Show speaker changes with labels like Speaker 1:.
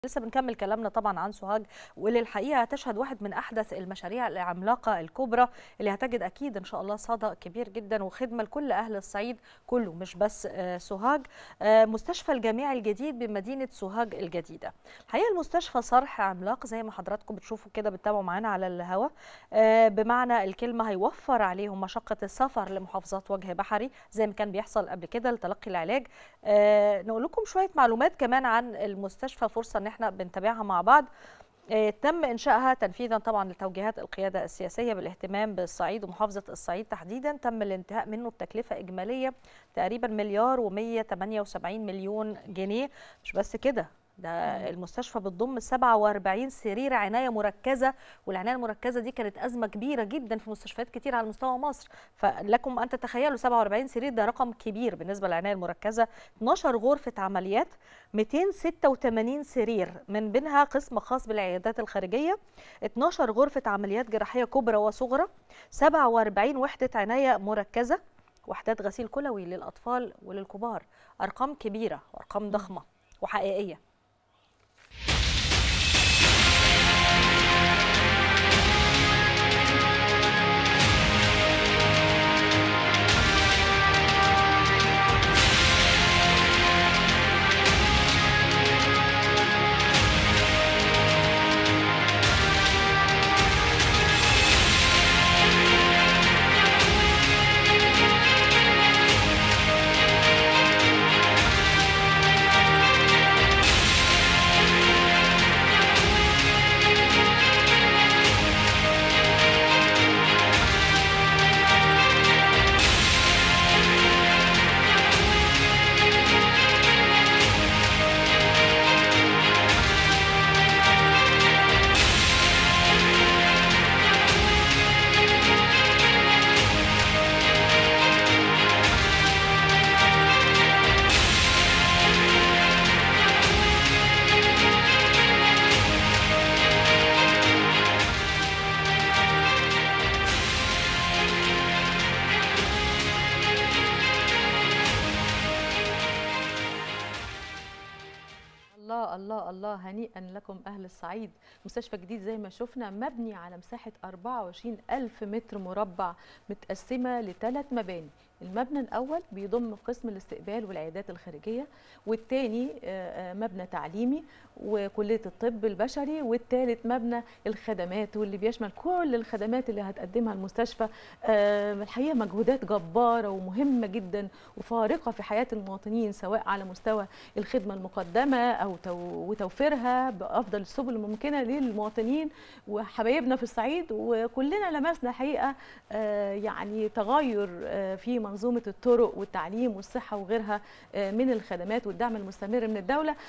Speaker 1: لسه بنكمل كلامنا طبعا عن سوهاج واللي الحقيقه هتشهد واحد من احدث المشاريع العملاقه الكبرى اللي هتجد اكيد ان شاء الله صدى كبير جدا وخدمه لكل اهل الصعيد كله مش بس سوهاج مستشفى الجامعي الجديد بمدينه سوهاج الجديده. الحقيقه المستشفى صرح عملاق زي ما حضراتكم بتشوفوا كده بتتابعوا معانا على الهواء بمعنى الكلمه هيوفر عليهم مشقه السفر لمحافظات وجه بحري زي ما كان بيحصل قبل كده لتلقي العلاج. نقول لكم شويه معلومات كمان عن المستشفى فرصه ان احنا بنتابعها مع بعض تم انشائها تنفيذا طبعا لتوجيهات القياده السياسيه بالاهتمام بالصعيد ومحافظه الصعيد تحديدا تم الانتهاء منه بتكلفه اجماليه تقريبا مليار و178 مليون جنيه مش بس كده ده المستشفى بتضم 47 سرير عنايه مركزه والعنايه المركزه دي كانت ازمه كبيره جدا في مستشفيات كتير على مستوى مصر فلكم ان تتخيلوا 47 سرير ده رقم كبير بالنسبه للعنايه المركزه 12 غرفه عمليات 286 سرير من بينها قسم خاص بالعيادات الخارجيه 12 غرفه عمليات جراحيه كبرى وصغرى 47 وحده عنايه مركزه وحدات غسيل كلوي للاطفال وللكبار ارقام كبيره وارقام ضخمه وحقيقيه
Speaker 2: الله الله الله هنيئا لكم أهل الصعيد مستشفى جديد زي ما شفنا مبني على مساحة 24 ألف متر مربع متقسمة لثلاث مباني المبنى الأول بيضم قسم الاستقبال والعيادات الخارجية والثاني مبنى تعليمي وكلية الطب البشري والثالث مبنى الخدمات واللي بيشمل كل الخدمات اللي هتقدمها المستشفى الحقيقة مجهودات جبارة ومهمة جدا وفارقة في حياة المواطنين سواء على مستوى الخدمة المقدمة أو وتوفيرها بأفضل السبل الممكنة للمواطنين وحبايبنا في الصعيد وكلنا لمسنا حقيقة يعني تغير في منظومة الطرق والتعليم والصحة وغيرها من الخدمات والدعم المستمر من الدولة